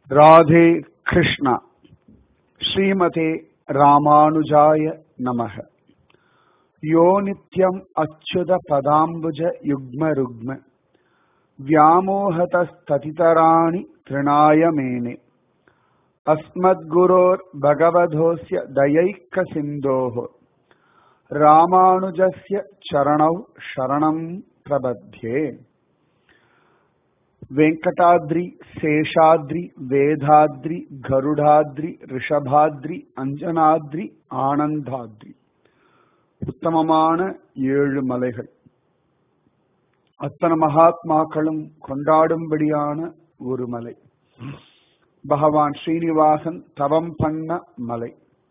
ராதே கிருஷ்ணா ஸ்ரீமதே ராமானுஜாய நமக யோ நித்யம் அச்சுத பதாம்புஜ யுக்ம ருக்ம व्यामोहतस्ततितराणि तृणाय मेने अस्मद्गुरोर् भगवधोऽस्य दयैकसिन्धोः रामानुजस्य चरणौ शरणं प्रबध्ये वेङ्कटाद्रि शेषाद्रि वेदाद्रि गरुडाद्रि ரிஷபாத்ரி அஞ்சனாத்ரி ஆனந்தாத்ரி உத்தமமான ஏழு மலைகள் அத்தனை மகாத்மாக்களும் கொண்டாடும்படியான ஒரு மலை பகவான் ஸ்ரீனிவாசன் தவம் பண்ண மலை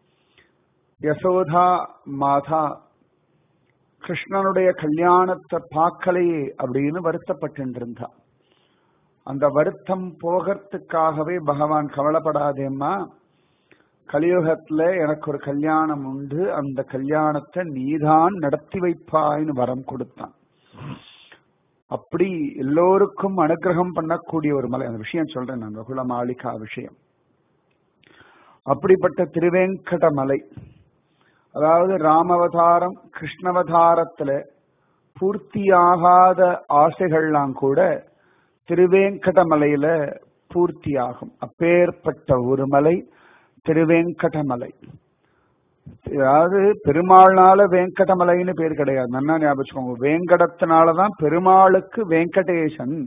யசோதா மாதா கிருஷ்ணனுடைய கல்யாணத்தை பார்க்கலையே அப்படின்னு வருத்தப்பட்டு அந்த வருத்தம் போகிறதுக்காகவே பகவான் கவலைப்படாதேம்மா கலியுகத்துல எனக்கு ஒரு கல்யாணம் உண்டு அந்த கல்யாணத்தை நீதான் நடத்தி வைப்பாய்னு வரம் கொடுத்தான் அப்படி எல்லோருக்கும் அனுகிரகம் பண்ணக்கூடிய ஒரு மலை அந்த விஷயம் சொல்றேன் நான் ரகுல மாளிகா விஷயம் அப்படிப்பட்ட திருவேங்கட மலை அதாவது ராமவதாரம் கிருஷ்ணவதாரத்துல பூர்த்தியாகாத ஆசைகள்லாம் கூட திருவேங்கட மலையில பூர்த்தியாகும் அப்பேற்பட்ட ஒரு மலை திருவேங்கட மலை அதாவது பெருமாள்னால வெங்கடமலைன்னு பேர் கிடையாது நல்லா ஞாபகம் வேங்கடத்தினாலதான் பெருமாளுக்கு வெங்கடேசன்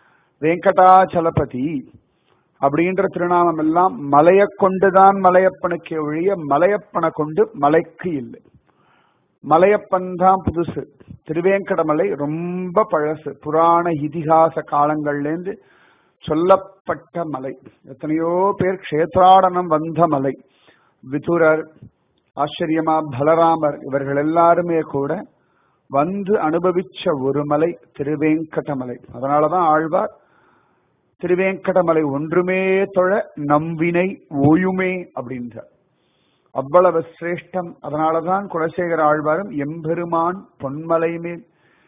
வெங்கடாச்சலபதி அப்படின்ற திருநாமம் எல்லாம் மலைய கொண்டுதான் மலையப்பனுக்கு ஒழிய மலையப்பனை கொண்டு மலைக்கு இல்லை மலையப்பன் தான் புதுசு திருவேங்கடமலை ரொம்ப பழசு புராண இதிகாச காலங்கள்லேருந்து சொல்லப்பட்ட மலை எத்தனையோ பேர் கஷேத்ராடனம் வந்த மலை விதுரர் ஆச்சரியமா பலராமர் இவர்கள் எல்லாருமே கூட வந்து அனுபவிச்ச ஒரு மலை திருவேங்கடமலை அதனாலதான் ஆழ்வார் திருவேங்கடமலை ஒன்றுமே தொழ நம்பினை ஓயுமே அப்படின்றார் அவ்வளவு சிரேஷ்டம் அதனாலதான் குலசேகர ஆழ்வாரும் எம்பெருமான் பொன்மலை மேல்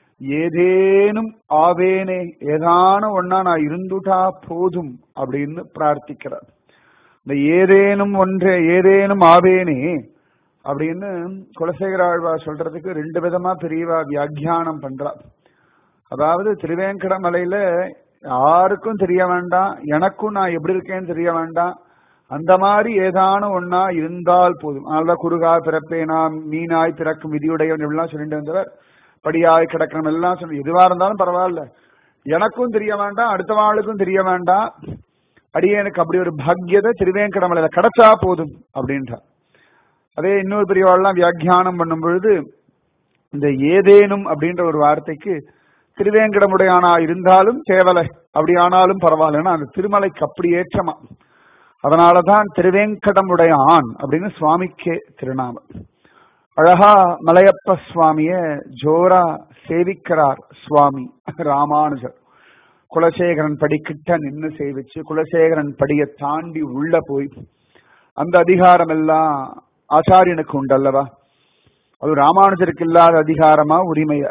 ஏதேனும் ஆவேனே ஏதான ஒன்னா நான் இருந்துட்டா போதும் அப்படின்னு பிரார்த்திக்கிறார் இந்த ஏதேனும் ஒன்றே ஏதேனும் ஆவேனே அப்படின்னு குலசேகர ஆழ்வார் சொல்றதுக்கு ரெண்டு விதமா பெரியவா வியாக்கியானம் பண்றா அதாவது திருவேங்கட மலையில யாருக்கும் தெரிய வேண்டாம் எனக்கும் நான் எப்படி இருக்கேன்னு தெரிய வேண்டாம் அந்த மாதிரி ஏதான ஒன்னா இருந்தால் போதும் அதனாலதான் குறுகா பிறப்பேனா மீனாய் பிறக்கும் விதியுடையவன் இப்படிலாம் சொல்லிட்டு வந்தவர் படியாய் கிடக்கணும் எல்லாம் சொல்லி எதுவா இருந்தாலும் பரவாயில்ல எனக்கும் தெரிய வேண்டாம் அடுத்த வாளுக்கும் தெரிய வேண்டாம் அடியே எனக்கு அப்படி ஒரு பாக்கியதை திருவேங்கடமலையில கிடைச்சா போதும் அப்படின்றார் அதே இன்னொரு பெரியவாள்லாம் வியாக்கியானம் பண்ணும் பொழுது இந்த ஏதேனும் அப்படின்ற ஒரு வார்த்தைக்கு திருவேங்கடமுடையானா இருந்தாலும் தேவலை அப்படி ஆனாலும் பரவாயில்லன்னா அந்த திருமலைக்கு அப்படி ஏற்றமா அதனாலதான் திருவேங்கடமுடையான் அப்படின்னு சுவாமிக்கே திருநாமம் அழகா மலையப்ப சுவாமிய ஜோரா சேவிக்கிறார் சுவாமி ராமானுஜர் குலசேகரன் படிக்கிட்ட நின்று சேவிச்சு குலசேகரன் படியை தாண்டி உள்ள போய் அந்த அதிகாரம் எல்லாம் ஆச்சாரியனுக்கு உண்டல்லவா அது ராமானுஜருக்கு இல்லாத அதிகாரமா உரிமையா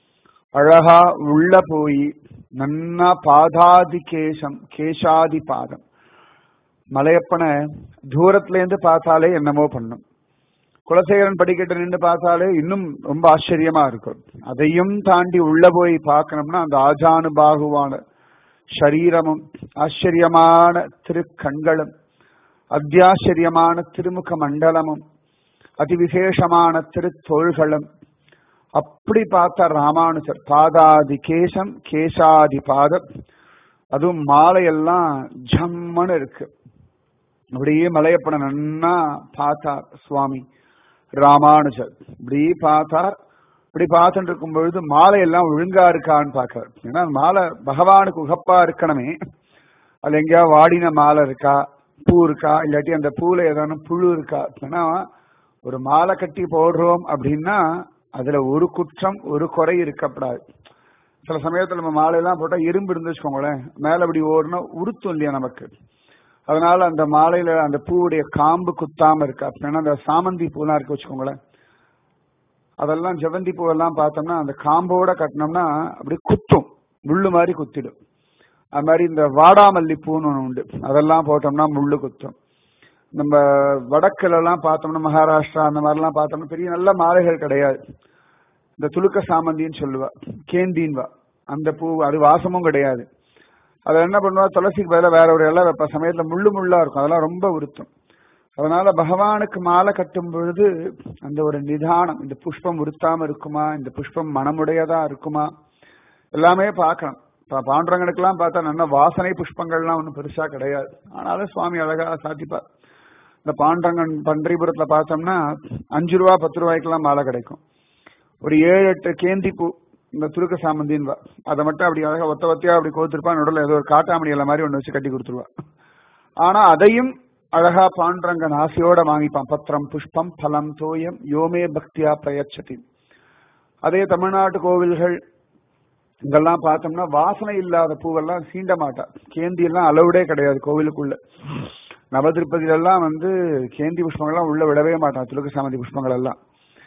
அழகா உள்ள போய் நன்னா பாதாதி கேசம் கேசாதி பாதம் மலையப்பனை தூரத்துல இருந்து பார்த்தாலே என்னமோ பண்ணும் குலசேகரன் படிக்கட்டு நின்று பார்த்தாலே இன்னும் ரொம்ப ஆச்சரியமா இருக்கும் அதையும் தாண்டி உள்ள போய் பார்க்கணும்னா அந்த ஆஜானுபாகுவான சரீரமும் ஆச்சரியமான திருக்கண்களும் அத்தியாச்சரியமான திருமுக மண்டலமும் அதிவிசேஷமான திருத்தோள்களும் அப்படி பார்த்த ராமானுஜர் பாதாதி கேசம் கேசாதி பாதம் அதுவும் மாலையெல்லாம் ஜம்மன்னு இருக்கு அப்படியே மலையப்பன நன்னா பார்த்தார் சுவாமி ராமானுஜர் இப்படி பார்த்தார் இப்படி பார்த்துட்டு இருக்கும் பொழுது மாலை எல்லாம் ஒழுங்கா இருக்கான்னு பார்க்கிறார் ஏன்னா மாலை பகவானுக்கு உகப்பா இருக்கணுமே அது எங்கேயா வாடின மாலை இருக்கா பூ இருக்கா இல்லாட்டி அந்த பூல ஏதான புழு இருக்கா ஏன்னா ஒரு மாலை கட்டி போடுறோம் அப்படின்னா அதுல ஒரு குற்றம் ஒரு குறை இருக்கப்படாது சில சமயத்துல நம்ம மாலையெல்லாம் போட்டா இரும்பு இருந்து வச்சுக்கோங்களேன் மேல அப்படி ஓடுனா உறுத்தும் இல்லையா நமக்கு அதனால அந்த மாலையில அந்த பூவுடைய காம்பு குத்தாம இருக்கு அப்படின்னா அந்த சாமந்தி பூலாம் இருக்கு வச்சுக்கோங்களேன் அதெல்லாம் ஜெவந்தி பூவெல்லாம் பார்த்தோம்னா அந்த காம்போட கட்டினோம்னா அப்படி குத்தும் முள்ளு மாதிரி குத்திடும் அது மாதிரி இந்த வாடாமல்லி பூன்னு ஒன்று உண்டு அதெல்லாம் போட்டோம்னா முள்ளு குத்தும் நம்ம வடக்குல எல்லாம் பார்த்தோம்னா மகாராஷ்டிரா அந்த மாதிரிலாம் பார்த்தோம்னா பெரிய நல்ல மாலைகள் கிடையாது இந்த துலுக்க சாமந்தின்னு சொல்லுவா கேந்தின்வா அந்த பூ அது வாசமும் கிடையாது அதை என்ன பண்ணுவா துளசிக்கு பதிலாக வேற ஒரு இலை வைப்ப சமயத்துல முள்ளு முள்ளா இருக்கும் அதெல்லாம் ரொம்ப உருத்தம் அதனால பகவானுக்கு மாலை கட்டும் பொழுது அந்த ஒரு நிதானம் இந்த புஷ்பம் உருத்தாம இருக்குமா இந்த புஷ்பம் மனமுடையதா இருக்குமா எல்லாமே பார்க்கணும் இப்ப பாண்டரங்கனுக்கெல்லாம் பார்த்தா நல்ல வாசனை புஷ்பங்கள்லாம் ஒன்றும் பெருசா கிடையாது ஆனாலும் சுவாமி அழகா சாத்திப்பார் இந்த பாண்டரங்கன் பன்றிபுரத்துல பார்த்தோம்னா அஞ்சு ரூபா பத்து ரூபாய்க்கெல்லாம் மாலை கிடைக்கும் ஒரு ஏழு எட்டு கேந்தி பூ இந்த துருக்க சாமந்தின்னு அதை மட்டும் அப்படி அழகா ஒத்த ஒத்தையா அப்படி கோத்திருப்பா நடுவில் ஏதோ ஒரு காட்டாமணி இலை மாதிரி ஒன்று வச்சு கட்டி கொடுத்துருவா ஆனா அதையும் அழகா பாண்டரங்கன் ஆசையோட வாங்கிப்பான் பத்திரம் புஷ்பம் பலம் தோயம் யோமே பக்தியா பிரயச்சதி அதே தமிழ்நாட்டு கோவில்கள் இங்கெல்லாம் பார்த்தோம்னா வாசனை இல்லாத பூவெல்லாம் சீண்ட மாட்டா கேந்தி எல்லாம் அளவுடே கிடையாது கோவிலுக்குள்ள நவதிருப்பதியில எல்லாம் வந்து கேந்தி புஷ்பங்கள்லாம் உள்ள விடவே மாட்டான் துலுக்க சாமந்தி புஷ்பங்கள் எல்லாம்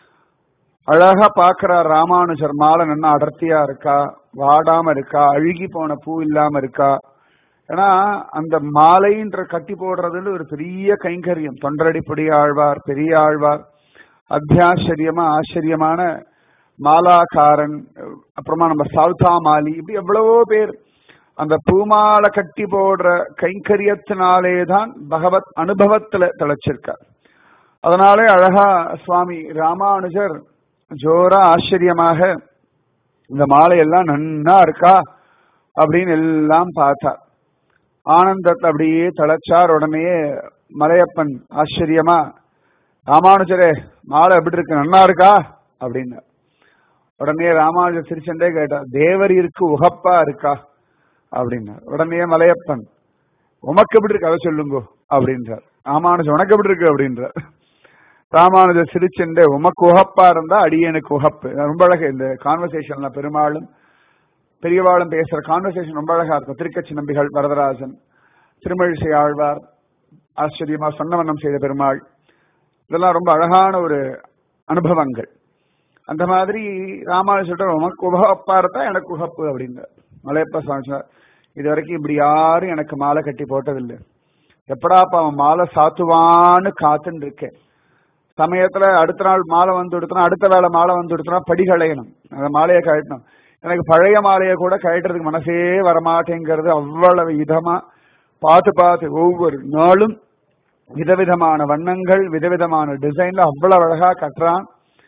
அழகா பாக்குறார் ராமானுஜர் மாலை நல்லா அடர்த்தியா இருக்கா வாடாம இருக்கா அழுகி போன பூ இல்லாம இருக்கா ஏன்னா அந்த மாலைன்ற கட்டி போடுறதுன்னு ஒரு பெரிய கைங்கரியம் தொண்டரடிப்படி ஆழ்வார் பெரிய ஆழ்வார் அத்தியாச்சரியமா ஆச்சரியமான மாலாக்காரன் அப்புறமா நம்ம சவுதா மாலி இப்படி எவ்வளவோ பேர் அந்த பூமாலை கட்டி போடுற கைங்கரியத்தினாலே தான் பகவத் அனுபவத்துல திளைச்சிருக்கார் அதனாலே அழகா சுவாமி ராமானுஜர் ஜோரா ஆச்சரியமாக இந்த மாலையெல்லாம் நன்னா இருக்கா அப்படின்னு எல்லாம் பார்த்தார் ஆனந்தத்தை அப்படியே தளச்சார் உடனே மலையப்பன் ஆச்சரியமா ராமானுஜரே மாலை எப்படி இருக்கு நன்னா இருக்கா அப்படின்னு உடனே ராமானுஜர் சிரிச்சண்டே கேட்டார் தேவரீருக்கு உகப்பா இருக்கா அப்படின்னார் உடனே மலையப்பன் உமக்கு எப்படி இருக்கு அதை சொல்லுங்கோ அப்படின்றார் ராமானுஜர் உனக்கு எப்படி இருக்கு அப்படின்றார் ராமானுஜர் சிரிச்செண்டே உமக்கு உகப்பா இருந்தா அடியனுக்கு உகப்பு ரொம்ப அழகு இந்த கான்வர்சேஷன்ல பெருமாளும் பெரியவாளும் பேசுற கான்வர்சேஷன் ரொம்ப அழகா இருக்கும் திருக்கச்சி நம்பிகள் வரதராஜன் திருமழிசை ஆழ்வார் ஆச்சரியமா சொன்னவண்ணம் செய்த பெருமாள் இதெல்லாம் ரொம்ப அழகான ஒரு அனுபவங்கள் அந்த மாதிரி ராமானுஜர் உமக்கு உகப்பா இருந்தா எனக்கு உகப்பு அப்படின்னு மலையப்ப சுவாமி இது வரைக்கும் இப்படி யாரும் எனக்கு மாலை கட்டி போட்டதில்லை எப்படாப்ப அவன் மாலை சாத்துவான்னு காத்துன்னு இருக்கேன் சமயத்துல அடுத்த நாள் மாலை வந்து கொடுத்தனா அடுத்த வேலை மாலை வந்து கொடுத்தனா படி களையணும் அந்த மாலையை கழட்டணும் எனக்கு பழைய மாலையை கூட கழட்டுறதுக்கு மனசே வரமாட்டேங்கிறது அவ்வளவு விதமா பார்த்து பார்த்து ஒவ்வொரு நாளும் விதவிதமான வண்ணங்கள் விதவிதமான டிசைன்ல அவ்வளவு அழகா கட்டுறான்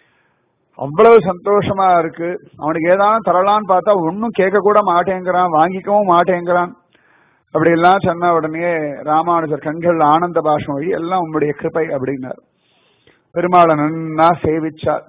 அவ்வளவு சந்தோஷமா இருக்கு அவனுக்கு ஏதாவது தரலான்னு பார்த்தா ஒன்னும் கேட்க கூட மாட்டேங்கிறான் வாங்கிக்கவும் மாட்டேங்கிறான் அப்படி எல்லாம் சொன்ன உடனே ராமானுஜர் கண்கள் ஆனந்த பாஷம் வழி எல்லாம் உங்களுடைய கிருப்பை அப்படின்னார் பெருமாளை நன்னா சேவிச்சார்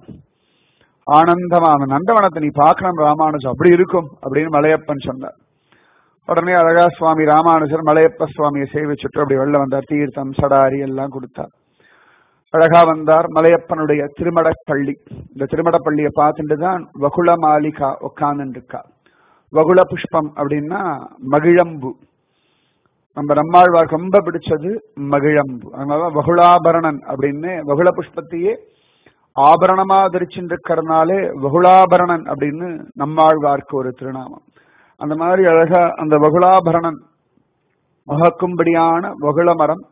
ஆனந்தமா அந்த நந்தவனத்தை நீ பார்க்கணும் ராமானுஜர் அப்படி இருக்கும் அப்படின்னு மலையப்பன் சொன்னார் உடனே அழகா சுவாமி ராமானுஜர் மலையப்ப சுவாமியை சேவிச்சுட்டு அப்படி வெளில வந்தார் தீர்த்தம் சடாரி எல்லாம் கொடுத்தார் அழகா வந்தார் மலையப்பனுடைய திருமடப்பள்ளி இந்த திருமடப்பள்ளியை பார்த்துட்டு தான் வகுள மாளிகா உட்கார்ந்து இருக்கா வகுள புஷ்பம் அப்படின்னா மகிழம்பு நம்ம நம்மாழ்வார் ரொம்ப பிடிச்சது மகிழம்பு அதனாலதான் வகுளாபரணன் அப்படின்னு வகுள புஷ்பத்தையே ஆபரணமா தரிச்சுட்டு இருக்கிறதுனாலே வகுளாபரணன் அப்படின்னு நம்மாழ்வார்க்கு ஒரு திருநாமம் அந்த மாதிரி அழகா அந்த வகுளாபரணன் முகக்கும்படியான வகுள மரம்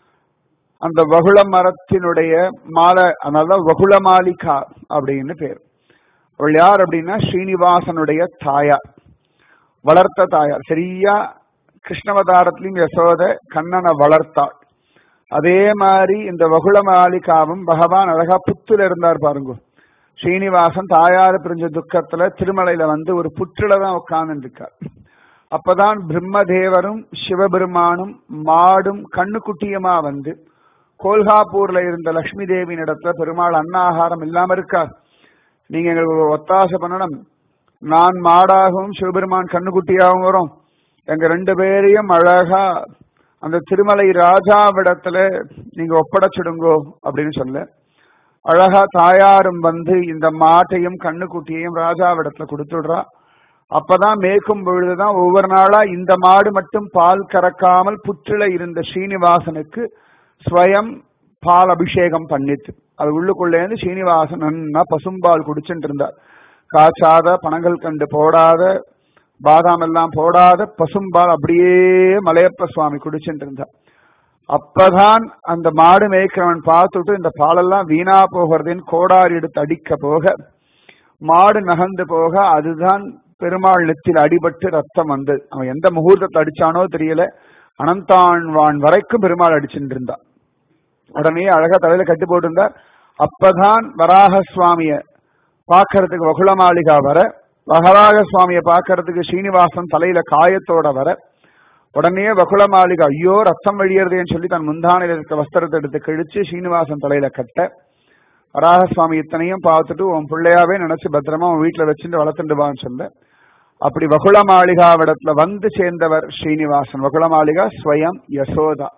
அந்த வகுள மரத்தினுடைய மாலை அதனால வகுள மாலிகா அப்படின்னு பேர் அவள் யார் அப்படின்னா ஸ்ரீனிவாசனுடைய தாயார் வளர்த்த தாயார் சரியா கிருஷ்ணவதாரத்திலையும் யசோத கண்ணனை வளர்த்தாள் அதே மாதிரி இந்த வகுள மாலிகாவும் பகவான் அழகா புத்துல இருந்தார் பாருங்க ஸ்ரீனிவாசன் தாயார பிரிஞ்ச துக்கத்துல திருமலையில வந்து ஒரு புற்றுல தான் உட்கார்ந்து இருக்கார் அப்பதான் பிரம்மதேவரும் சிவபெருமானும் மாடும் கண்ணுக்குட்டியுமா வந்து கோல்காப்பூர்ல இருந்த லட்சுமி தேவியின் இடத்துல பெருமாள் அன்னாகாரம் இல்லாம இருக்கார் நீங்க எங்களுக்கு ஒத்தாசை பண்ணணும் நான் மாடாகவும் சிவபெருமான் கண்ணுக்குட்டியாகவும் வரும் எங்க ரெண்டு பேரையும் அழகா அந்த திருமலை ராஜாவிடத்துல நீங்க ஒப்படைச்சிடுங்கோ அப்படின்னு சொல்ல அழகா தாயாரும் வந்து இந்த மாட்டையும் கண்ணுக்குட்டியையும் ராஜாவிடத்துல கொடுத்துடுறா அப்பதான் மேய்க்கும் பொழுதுதான் ஒவ்வொரு நாளா இந்த மாடு மட்டும் பால் கறக்காமல் புற்றில இருந்த ஸ்ரீனிவாசனுக்கு ஸ்வயம் பால் அபிஷேகம் பண்ணிட்டு அது உள்ளுக்குள்ளே இருந்து ஸ்ரீனிவாசன் நன்னா பசும்பால் குடிச்சுட்டு இருந்தார் காய்ச்சாத பணங்கள் கண்டு போடாத பாதாம் எல்லாம் போடாத பசும்பால் அப்படியே மலையப்ப சுவாமி குடிச்சுட்டு இருந்தார் அப்பதான் அந்த மாடு மேய்க்கிறவன் பார்த்துட்டு இந்த பாலெல்லாம் வீணா போகிறதுன்னு கோடாரி எடுத்து அடிக்க போக மாடு நகர்ந்து போக அதுதான் பெருமாள் நெத்தில் அடிபட்டு ரத்தம் வந்தது அவன் எந்த முகூர்த்தத்தை அடிச்சானோ தெரியல அனந்தாழ்வான் வரைக்கும் பெருமாள் அடிச்சுட்டு இருந்தான் உடனே அழகா தலையில கட்டி போட்டிருந்தார் அப்பதான் வராக சுவாமிய பாக்கிறதுக்கு வகுல மாளிகா வர வகராக சுவாமிய பாக்கிறதுக்கு ஸ்ரீனிவாசன் தலையில காயத்தோட வர உடனே வகுல மாளிகா ஐயோ ரத்தம் வழியறதேன்னு சொல்லி தன் முந்தானையில இருக்க வஸ்திரத்தை எடுத்து கிழிச்சு ஸ்ரீனிவாசன் தலையில கட்ட வராக சுவாமி இத்தனையும் பார்த்துட்டு உன் பிள்ளையாவே நினைச்சு பத்திரமா உன் வீட்டுல வச்சுட்டு வளர்த்துண்டுவான்னு சொல்ல அப்படி வகுல மாளிகாவிடத்துல வந்து சேர்ந்தவர் ஸ்ரீனிவாசன் வகுல மாளிகா ஸ்வயம் யசோதா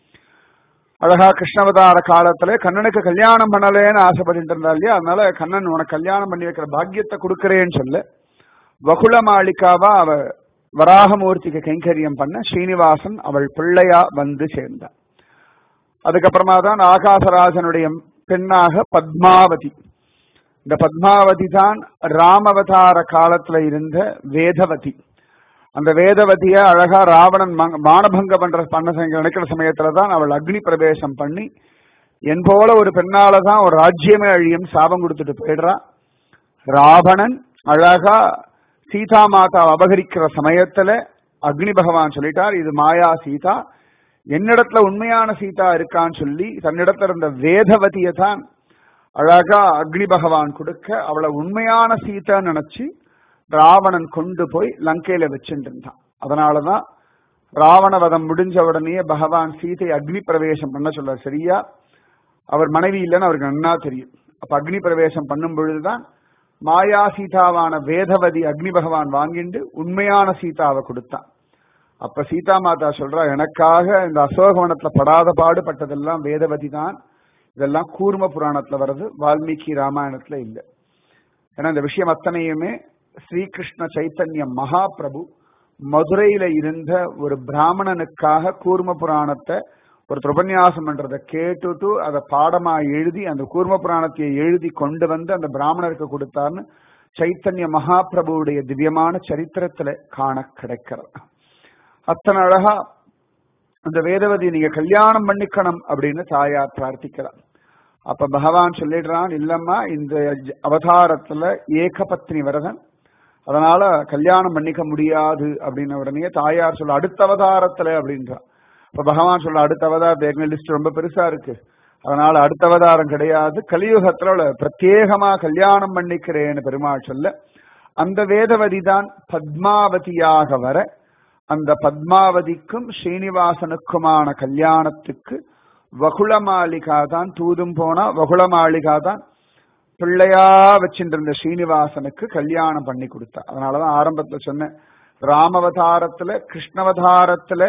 அழகா கிருஷ்ணவதார காலத்துல கண்ணனுக்கு கல்யாணம் பண்ணலேன்னு ஆசைப்பட்டு இருந்தா இல்லையா அதனால கண்ணன் உனக்கு கல்யாணம் பண்ணி வைக்கிற பாக்கியத்தை கொடுக்கறேன்னு சொல்ல வகுல மாளிகாவா அவ வராகமூர்த்திக்கு கைங்கரியம் பண்ண ஸ்ரீனிவாசன் அவள் பிள்ளையா வந்து சேர்ந்தார் அதுக்கப்புறமா தான் ஆகாசராஜனுடைய பெண்ணாக பத்மாவதி இந்த பத்மாவதி தான் ராமவதார காலத்துல இருந்த வேதவதி அந்த வேதவதிய அழகா ராவணன் மானபங்க பண்ற பண்ண நினைக்கிற சமயத்துல தான் அவள் அக்னி பிரவேசம் பண்ணி என் போல ஒரு பெண்ணால தான் ஒரு ராஜ்யமே அழியும் சாபம் கொடுத்துட்டு போயிடுறா ராவணன் அழகா சீதா மாதா அபகரிக்கிற சமயத்துல அக்னி பகவான் சொல்லிட்டார் இது மாயா சீதா என்னிடத்துல உண்மையான சீதா இருக்கான்னு சொல்லி தன்னிடத்துல இருந்த வேதவதியை தான் அழகா அக்னி பகவான் கொடுக்க அவளை உண்மையான சீதா நினைச்சு ராவணன் கொண்டு போய் லங்கையில வச்சுட்டு இருந்தான் அதனாலதான் ராவண வதம் முடிஞ்ச உடனே பகவான் சீதை அக்னி பிரவேசம் பண்ண சொல்ல சரியா அவர் மனைவி இல்லைன்னு அவருக்கு நன்னா தெரியும் அப்ப அக்னி பிரவேசம் பண்ணும் பொழுதுதான் மாயா சீதாவான வேதவதி அக்னி பகவான் வாங்கிண்டு உண்மையான சீதாவை கொடுத்தான் அப்ப சீதா மாதா சொல்றா எனக்காக இந்த அசோகவனத்துல படாத பாடுபட்டதெல்லாம் வேதவதி தான் இதெல்லாம் கூர்ம புராணத்துல வருது வால்மீகி ராமாயணத்துல இல்ல ஏன்னா இந்த விஷயம் அத்தனையுமே ஸ்ரீகிருஷ்ண சைத்தன்ய மகாபிரபு மதுரையில இருந்த ஒரு பிராமணனுக்காக கூர்ம புராணத்தை ஒரு உபன்யாசம் பண்றதை கேட்டுட்டு அதை பாடமா எழுதி அந்த கூர்ம புராணத்தை எழுதி கொண்டு வந்து அந்த பிராமணருக்கு கொடுத்தார்னு சைத்தன்ய மகாபிரபுவுடைய திவ்யமான சரித்திரத்துல காண கிடைக்கிறது அத்தனை அழகா அந்த வேதவதி நீங்க கல்யாணம் பண்ணிக்கணும் அப்படின்னு தாயார் பிரார்த்திக்கிறார் அப்ப பகவான் சொல்லிடுறான் இல்லம்மா இந்த அவதாரத்துல ஏகபத்னி வரதன் அதனால கல்யாணம் பண்ணிக்க முடியாது அப்படின்ன உடனே தாயார் சொல்ல அடுத்த அவதாரத்துல அப்படின்றான் இப்ப பகவான் சொல்ல அடுத்த அவதாரத்தை லிஸ்ட் ரொம்ப பெருசா இருக்கு அதனால அடுத்த அவதாரம் கிடையாது கலியுகத்துல பிரத்யேகமா கல்யாணம் பண்ணிக்கிறேன்னு பெருமாள் சொல்ல அந்த வேதவதி தான் பத்மாவதியாக வர அந்த பத்மாவதிக்கும் ஸ்ரீனிவாசனுக்குமான கல்யாணத்துக்கு வகுள மாளிகா தான் தூதும் போனா வகுள மாளிகா தான் பிள்ளையா வச்சுட்டு இருந்த ஸ்ரீனிவாசனுக்கு கல்யாணம் பண்ணி கொடுத்தா அதனாலதான் ஆரம்பத்துல சொன்னேன் ராமவதாரத்துல கிருஷ்ணவதாரத்துல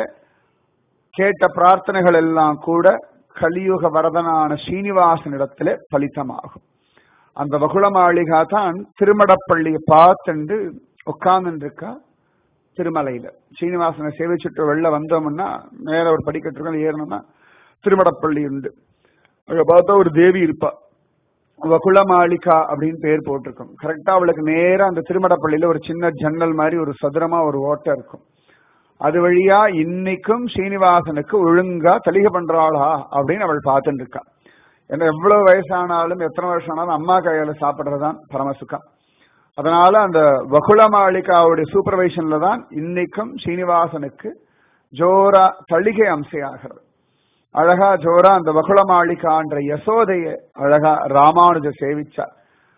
கேட்ட பிரார்த்தனைகள் எல்லாம் கூட கலியுக வரதனான ஸ்ரீனிவாசனிடத்துல பலிதமாகும் அந்த வகுள மாளிகா தான் திருமடப்பள்ளியை பார்த்துண்டு உட்கார்ந்து இருக்கா திருமலையில ஸ்ரீனிவாசனை சேவிச்சுட்டு வெளில வந்தோம்னா மேல ஒரு படிக்கட்டு ஏறணும்னா திருமடப்பள்ளி உண்டு அங்க பார்த்தா ஒரு தேவி இருப்பா வகுள மாளிகா அப்படின்னு பேர் போட்டிருக்கும் கரெக்டா அவளுக்கு நேரா அந்த திருமடப்பள்ளியில ஒரு சின்ன ஜன்னல் மாதிரி ஒரு சதுரமா ஒரு ஓட்டை இருக்கும் அது வழியா இன்னைக்கும் ஸ்ரீனிவாசனுக்கு ஒழுங்கா தலிக பண்றாளா அப்படின்னு அவள் பார்த்துட்டு இருக்கா ஏன்னா எவ்வளவு வயசானாலும் எத்தனை வருஷம் ஆனாலும் அம்மா கையில சாப்பிடுறதுதான் பரமசுக்கம் அதனால அந்த வகுள மாளிகாவுடைய சூப்பர்வைஷன்ல தான் இன்னைக்கும் ஸ்ரீனிவாசனுக்கு ஜோரா தளிகை அம்சையாகிறது அழகா ஜோரா அந்த வகுள மாளிகான்ற யசோதைய அழகா ராமானுஜ சேவிச்சார்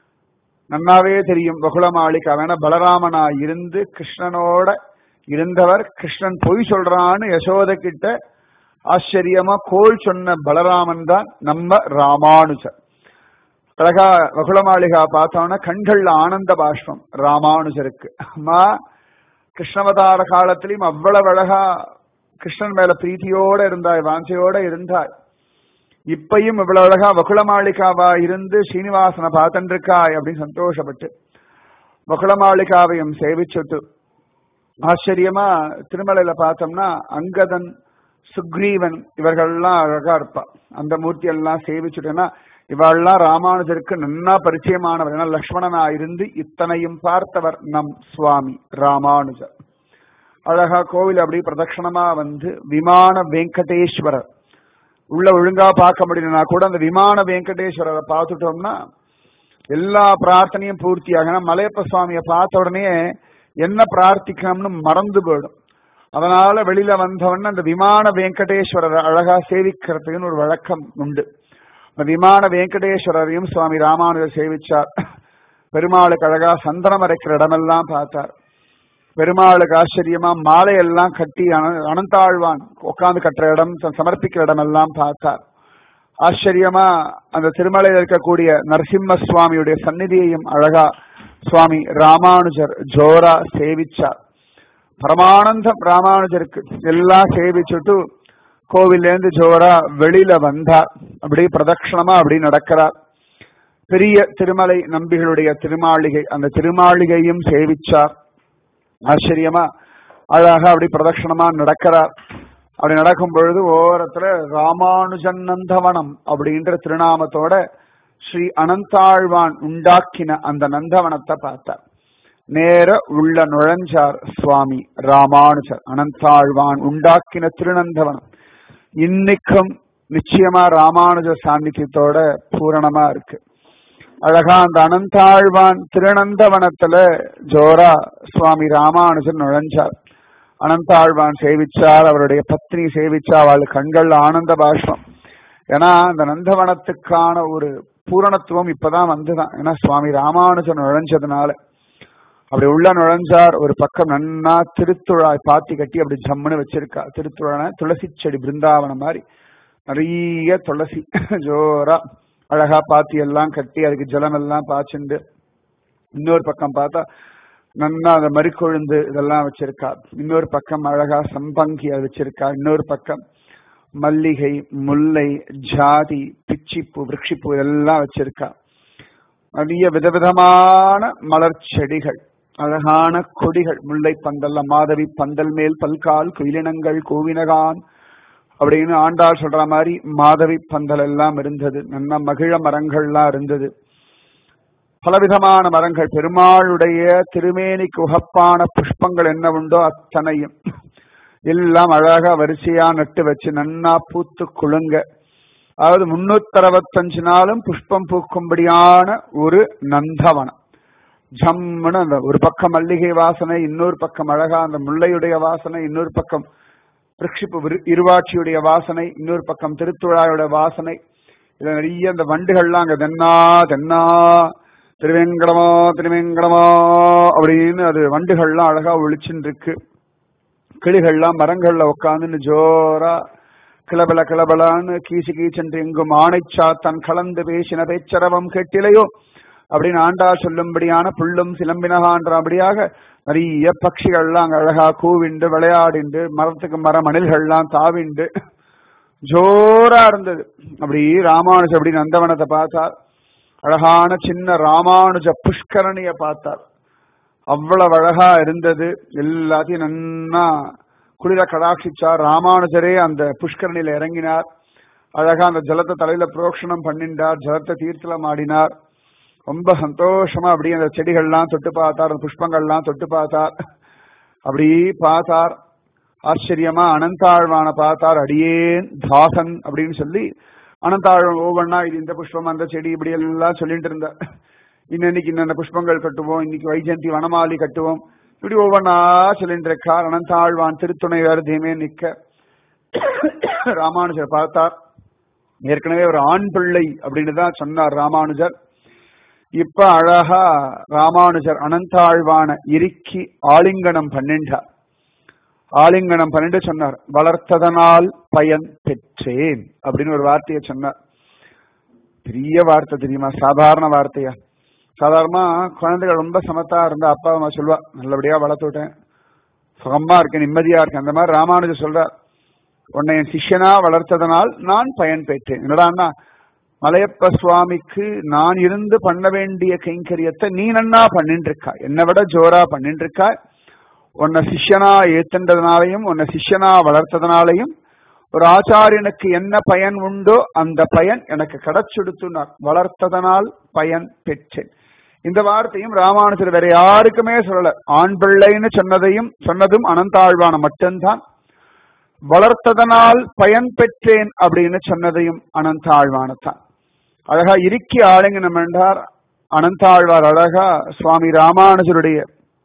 நன்னாவே தெரியும் வகுள மாளிகா வேணா பலராமனா இருந்து கிருஷ்ணனோட இருந்தவர் கிருஷ்ணன் பொய் சொல்றான்னு யசோத கிட்ட ஆச்சரியமா கோல் சொன்ன பலராமன் தான் நம்ம ராமானுஜர் அழகா வகுள மாளிகா பார்த்தோம்னா கண்கள்ல ஆனந்த பாஷ்பம் ராமானுஜருக்கு அம்மா கிருஷ்ணவதார காலத்திலையும் அவ்வளவு அழகா கிருஷ்ணன் மேல பிரீத்தியோட இருந்தாய் வாஞ்சையோட இருந்தாய் இப்பையும் இவ்வளவு அழகா வகுள மாளிகாவா இருந்து ஸ்ரீனிவாசனை பார்த்துருக்காய் அப்படின்னு சந்தோஷப்பட்டு வகுள மாளிகாவையும் சேவிச்சுட்டு ஆச்சரியமா திருமலையில பார்த்தோம்னா அங்கதன் சுக்ரீவன் இவர்கள்லாம் அழகா இருப்பா அந்த மூர்த்தி எல்லாம் சேவிச்சுட்டேன்னா இவாள்லாம் ராமானுஜருக்கு நன்னா பரிச்சயமானவர் ஏன்னா லக்ஷ்மணனா இருந்து இத்தனையும் பார்த்தவர் நம் சுவாமி ராமானுஜர் அழகா கோவில் அப்படி பிரதட்சணமா வந்து விமான வெங்கடேஸ்வரர் உள்ள ஒழுங்கா பார்க்க முடியலனா கூட அந்த விமான வெங்கடேஸ்வரரை பார்த்துட்டோம்னா எல்லா பிரார்த்தனையும் பூர்த்தியாக மலையப்ப சுவாமியை பார்த்த உடனே என்ன பிரார்த்திக்கணும்னு மறந்து போயிடும் அதனால வெளியில வந்தவொடனே அந்த விமான வெங்கடேஸ்வரரை அழகா சேவிக்கிறதுக்குன்னு ஒரு வழக்கம் உண்டு அந்த விமான வெங்கடேஸ்வரரையும் சுவாமி ராமானுஜர் சேவிச்சார் பெருமாளுக்கு அழகா சந்தனம் அரைக்கிற இடமெல்லாம் பார்த்தார் பெருமாளுக்கு ஆச்சரியமா மாலையெல்லாம் கட்டி அன- அனந்தாழ்வான் உட்கார்ந்து கட்டுற இடம் ச- சமர்ப்பிக்கிற இடம் எல்லாம் பார்த்தார் ஆச்சரியமா அந்த திருமலையில் இருக்கக்கூடிய நரசிம்ம சுவாமியுடைய சந்நிதியையும் அழகா சுவாமி ராமானுஜர் ஜோரா சேவிச்சார் பரமானந்தம் ராமானுஜருக்கு எல்லாம் சேவிச்சுட்டு கோவிலேருந்து ஜோரா வெளியில வந்தார் அப்படியே பிரதட்சணமா அப்படி நடக்கிறார் பெரிய திருமலை நம்பிகளுடைய திருமாளிகை அந்த திருமாளிகையும் சேவிச்சார் ஆச்சரியமா அழகா அப்படி பிரதட்சணமா நடக்கிறார் அப்படி நடக்கும் பொழுது ஓரத்துல ராமானுஜன் நந்தவனம் அப்படின்ற திருநாமத்தோட ஸ்ரீ அனந்தாழ்வான் உண்டாக்கின அந்த நந்தவனத்தை பார்த்தார் நேர உள்ள நுழைஞ்சார் சுவாமி ராமானுஜர் அனந்தாழ்வான் உண்டாக்கின திருநந்தவனம் இன்னைக்கும் நிச்சயமா ராமானுஜ சாநித்தியத்தோட பூரணமா இருக்கு அழகா அந்த அனந்தாழ்வான் திருநந்தவனத்துல ஜோரா சுவாமி ராமானுஜர் நுழைஞ்சார் அனந்தாழ்வான் சேவிச்சார் அவருடைய பத்னி சேவிச்சா அவள் கண்கள்ல ஆனந்த பாஷ்பம் ஏன்னா அந்த நந்தவனத்துக்கான ஒரு பூரணத்துவம் இப்பதான் வந்துதான் ஏன்னா சுவாமி ராமானுஜன் நுழைஞ்சதுனால அப்படி உள்ள நுழைஞ்சார் ஒரு பக்கம் நன்னா திருத்துழாய் பாத்தி கட்டி அப்படி ஜம்முன்னு வச்சிருக்கா திருத்துழான துளசி செடி பிருந்தாவனம் மாதிரி நிறைய துளசி ஜோரா அழகா பாத்தி எல்லாம் கட்டி அதுக்கு ஜலம் எல்லாம் பாய்ச்சுண்டு இன்னொரு பக்கம் பார்த்தா நன்னா அந்த மறிக்கொழுந்து இதெல்லாம் வச்சிருக்கா இன்னொரு பக்கம் அழகா சம்பங்கி அது வச்சிருக்கா இன்னொரு பக்கம் மல்லிகை முல்லை ஜாதி பிச்சிப்பூ விரக்ஷிப்பூ இதெல்லாம் வச்சிருக்கா நிறைய விதவிதமான மலர் செடிகள் அழகான கொடிகள் முல்லை பந்தல்ல மாதவி பந்தல் மேல் பல்கால் குயிலினங்கள் கூவினகான் அப்படின்னு ஆண்டாள் சொல்ற மாதிரி மாதவி பந்தல் எல்லாம் இருந்தது நல்ல மகிழ மரங்கள்லாம் இருந்தது பலவிதமான மரங்கள் பெருமாளுடைய திருமேனிக்கு உகப்பான புஷ்பங்கள் என்ன உண்டோ அத்தனையும் எல்லாம் அழகா வரிசையா நட்டு வச்சு நன்னா பூத்து குலுங்க அதாவது முன்னூத்தி அறுபத்தஞ்சு நாளும் புஷ்பம் பூக்கும்படியான ஒரு நந்தவனம் ஜம்முன்னு அந்த ஒரு பக்கம் மல்லிகை வாசனை இன்னொரு பக்கம் அழகா அந்த முல்லையுடைய வாசனை இன்னொரு பக்கம் ரிஷிப்பு இருவாட்சியுடைய வாசனை இன்னொரு பக்கம் திருத்துழாயோட வாசனை இதுல நிறைய அந்த வண்டுகள்லாம் அங்க தென்னா தென்னா திருவேங்கடமா திருவேங்கடமா அப்படின்னு அது வண்டுகள்லாம் அழகா ஒளிச்சுன்னு இருக்கு கிளிகள்லாம் மரங்கள்ல உட்காந்துன்னு ஜோரா கிளபல கிளபலான்னு கீச்சு கீச்சென்று எங்கும் ஆணைச்சாத்தன் கலந்து பேசின பேச்சரவம் கேட்டிலையோ அப்படின்னு ஆண்டா சொல்லும்படியான புல்லும் சிலம்பினகான்றபடியாக நிறைய பட்சிகள்லாம் அங்க அழகா கூவிண்டு விளையாடிண்டு மரத்துக்கு மரம் அணில்கள்லாம் தாவிண்டு ஜோரா இருந்தது அப்படி ராமானுஜ அப்படி நந்தவனத்தை பார்த்தார் அழகான சின்ன ராமானுஜ புஷ்கரணிய பார்த்தார் அவ்வளவு அழகா இருந்தது எல்லாத்தையும் நன்னா குளிர கடாட்சிச்சார் ராமானுஜரே அந்த புஷ்கரணியில இறங்கினார் அழகா அந்த ஜலத்தை தலையில புரோக்ஷணம் பண்ணிண்டார் ஜலத்தை தீர்த்தலம் ஆடினார் ரொம்ப சந்தோஷமா அப்படி அந்த செடிகள்லாம் தொட்டு பார்த்தார் அந்த புஷ்பங்கள்லாம் தொட்டு பார்த்தார் அப்படி பார்த்தார் ஆச்சரியமா அனந்தாழ்வான பார்த்தார் அடியேன் தாசன் அப்படின்னு சொல்லி அனந்தாழ்வன் ஒவ்வொன்னா இது இந்த புஷ்பம் அந்த செடி இப்படி எல்லாம் சொல்லிட்டு இருந்தார் இன்னைக்கு இன்னென்ன புஷ்பங்கள் கட்டுவோம் இன்னைக்கு வைஜந்தி வனமாலி கட்டுவோம் இப்படி ஒவ்வொன்னா சொல்லிட்டு இருக்கார் அனந்தாழ்வான் திருத்துணை வருதியுமே நிக்க ராமானுஜர் பார்த்தார் ஏற்கனவே ஒரு ஆண் பிள்ளை அப்படின்னு தான் சொன்னார் ராமானுஜர் இப்ப அழகா ராமானுஜர் அனந்தாழ்வான இறுக்கி ஆலிங்கனம் பண்ணின்றார் ஆலிங்கனம் பண்ணிட்டு சொன்னார் வளர்த்ததனால் பயன் பெற்றேன் அப்படின்னு ஒரு வார்த்தையை சொன்னார் பெரிய வார்த்தை தெரியுமா சாதாரண வார்த்தையா சாதாரணமா குழந்தைகள் ரொம்ப சமத்தா இருந்தா அப்பா அம்மா சொல்வா நல்லபடியா வளர்த்து விட்டேன் சுகமா இருக்கேன் நிம்மதியா இருக்கேன் அந்த மாதிரி ராமானுஜர் சொல்றார் உன்னை என் சிஷ்யனா வளர்த்ததனால் நான் பயன் பெற்றேன் என்னடான்னா மலையப்ப சுவாமிக்கு நான் இருந்து பண்ண வேண்டிய கைங்கரியத்தை நீ நன்னா பண்ணிட்டு இருக்கா என்னை விட ஜோரா பண்ணிட்டு இருக்கா உன்னை சிஷ்யனா ஏத்துன்றதுனாலையும் உன்னை சிஷ்யனா வளர்த்ததுனாலையும் ஒரு ஆச்சாரியனுக்கு என்ன பயன் உண்டோ அந்த பயன் எனக்கு கிடைச்செடுத்துனார் வளர்த்ததனால் பயன் பெற்றேன் இந்த வார்த்தையும் ராமானுஜர் வேற யாருக்குமே சொல்லல ஆண் பிள்ளைன்னு சொன்னதையும் சொன்னதும் அனந்தாழ்வான மட்டும்தான் வளர்த்ததனால் பயன் பெற்றேன் அப்படின்னு சொன்னதையும் அனந்தாழ்வானத்தான் அழகா இறுக்கி ஆளுங்கனம் என்றார் அனந்தாழ்வார் அழகா சுவாமி ராமானுஜருடைய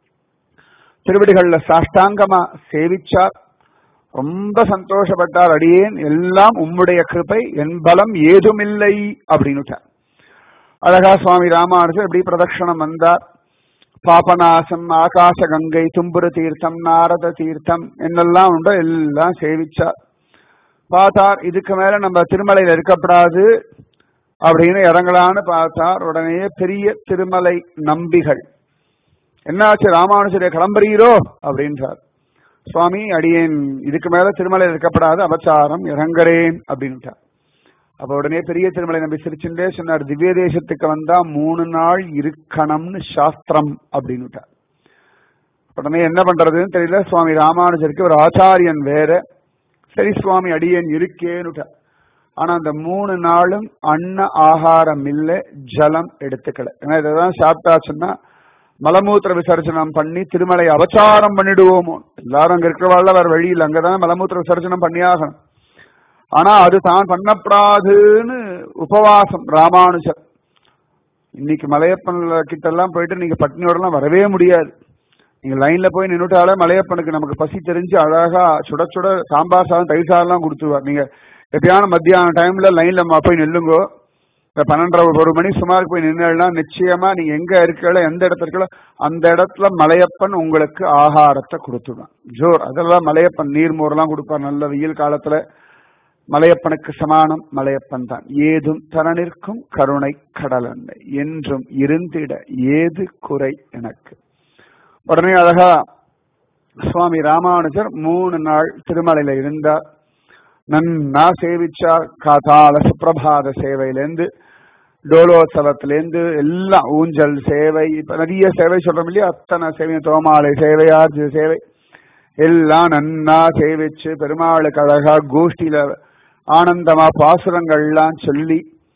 திருவடிகள்ல சாஷ்டாங்கமா சேவிச்சார் ரொம்ப சந்தோஷப்பட்டார் அடியேன் எல்லாம் உம்முடைய கிருபை என் பலம் ஏதுமில்லை அப்படின்னுட்டார் அழகா சுவாமி ராமானுஜர் எப்படி பிரதட்சணம் வந்தார் பாபநாசம் ஆகாச கங்கை தும்புரு தீர்த்தம் நாரத தீர்த்தம் என்னெல்லாம் உண்டோ எல்லாம் சேவிச்சார் பார்த்தார் இதுக்கு மேல நம்ம திருமலையில இருக்கப்படாது அப்படின்னு இறங்கலான்னு பார்த்தார் உடனே பெரிய திருமலை நம்பிகள் என்னாச்சு ராமானுஜரை கிளம்புறீரோ அப்படின்றார் சுவாமி அடியேன் இதுக்கு மேல திருமலையில் இருக்கப்படாது அபச்சாரம் இறங்குறேன் அப்படின்ட்டார் அப்ப உடனே பெரிய திருமலை நம்பி சிரிச்சுட்டே சொன்னார் திவ்ய தேசத்துக்கு வந்தா மூணு நாள் இருக்கணும்னு சாஸ்திரம் அப்படின்னுட்டார் உடனே என்ன பண்றதுன்னு தெரியல சுவாமி ராமானுஜருக்கு ஒரு ஆச்சாரியன் வேற சரி சுவாமி அடியேன் இருக்கேன்னுட்டார் ஆனா அந்த மூணு நாளும் அன்ன ஆகாரம் இல்லை ஜலம் எடுத்துக்கல ஏன்னா இதான் சாப்பிட்டாச்சுன்னா மலமூத்திர விசர்ஜனம் பண்ணி திருமலை அபச்சாரம் பண்ணிடுவோமோ எல்லாரும் அங்க இருக்கிறவாள் வேற வழி இல்லை அங்கதான் மலமூத்திர விசர்ஜனம் பண்ணியாகணும் ஆனா அது தான் பண்ணப்படாதுன்னு உபவாசம் ராமானுஜர் இன்னைக்கு மலையப்பன் கிட்ட எல்லாம் போயிட்டு நீங்க பட்னியோடலாம் வரவே முடியாது நீங்க லைன்ல போய் நின்றுட்டாலே மலையப்பனுக்கு நமக்கு பசி தெரிஞ்சு அழகா சுட சுட சாம்பார் சாதம் தயிர் சாதம்லாம் கொடுத்துருவார் நீங்க எப்பயான மத்தியான டைம்ல லைன்ல போய் நில்லுங்கோ இந்த பன்னெண்டரை ஒரு மணி சுமாருக்கு போய் நின்னா நிச்சயமா நீங்க எங்க இருக்கல எந்த இடத்துல இருக்கல அந்த இடத்துல மலையப்பன் உங்களுக்கு ஆகாரத்தை கொடுத்துடுவான் ஜோர் அதெல்லாம் மலையப்பன் நீர்மோர்லாம் கொடுப்பார் நல்ல வெயில் காலத்துல மலையப்பனுக்கு சமானம் மலையப்பன் தான் ஏதும் தரனிற்கும் கருணை கடலன்னை என்றும் இருந்திட ஏது குறை எனக்கு உடனே அழகா சுவாமி ராமானுஜர் மூணு நாள் திருமலையில இருந்தார் நன்னா சேவிச்சார் காதால சுப்பிரபாத சேவையிலேருந்து டோலோத்சவத்திலேருந்து எல்லாம் ஊஞ்சல் சேவை இப்ப நிறைய சேவை சொல்றோம் இல்லையா அத்தனை சேவை தோமாலை சேவை ஆர்ஜி சேவை எல்லாம் நன்னா சேவிச்சு பெருமாளுக்கு அழகா கோஷ்டியில ஆனந்தமா பாசுரங்கள்லாம் சொல்லி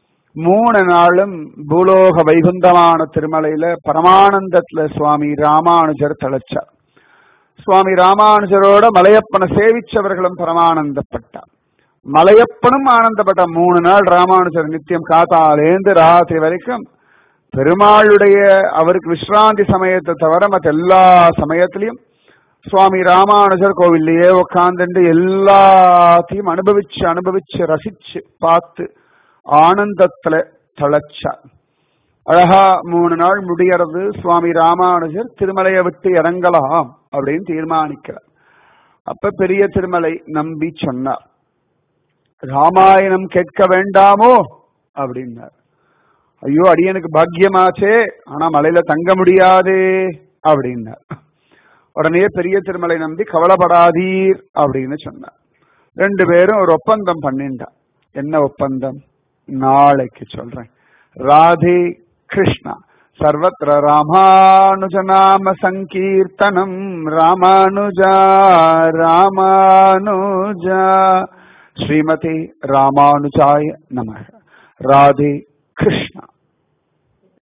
மூணு நாளும் பூலோக வைகுந்தமான திருமலையில பரமானந்தத்துல சுவாமி ராமானுஜர் தழைச்சார் சுவாமி ராமானுஜரோட மலையப்பனை சேவிச்சவர்களும் பரமானந்தப்பட்டார் மலையப்பனும் ஆனந்தப்பட்ட மூணு நாள் ராமானுஜர் நித்தியம் காத்தாலேந்து ராத்திரி வரைக்கும் பெருமாளுடைய அவருக்கு விஸ்ராந்தி சமயத்தை தவிர மற்ற எல்லா சமயத்திலையும் சுவாமி ராமானுஜர் கோவில்லையே உட்காந்துட்டு எல்லாத்தையும் அனுபவிச்சு அனுபவிச்சு ரசிச்சு பார்த்து ஆனந்தத்துல தழைச்சார் அழகா மூணு நாள் முடியறது சுவாமி ராமானுஜர் திருமலையை விட்டு இறங்கலாம் அப்படின்னு தீர்மானிக்கிறார் அப்ப பெரிய திருமலை நம்பி சொன்னார் ராமாயணம் கேட்க வேண்டாமோ அப்படின்னார் ஐயோ அடியனுக்கு பாக்கியமாச்சே ஆனா மலையில தங்க முடியாதே அப்படின்னார் உடனே பெரிய திருமலை நம்பி கவலைப்படாதீர் அப்படின்னு சொன்னார் ரெண்டு பேரும் ஒரு ஒப்பந்தம் பண்ணிண்டா என்ன ஒப்பந்தம் நாளைக்கு சொல்றேன் ராதே கிருஷ்ணா சர்வத்திர ராமானுஜ நாம சங்கீர்த்தனம் ராமானுஜா ராமானுஜா ஸ்ரீமதி ராமானுஜாய நம ராதே கிருஷ்ணா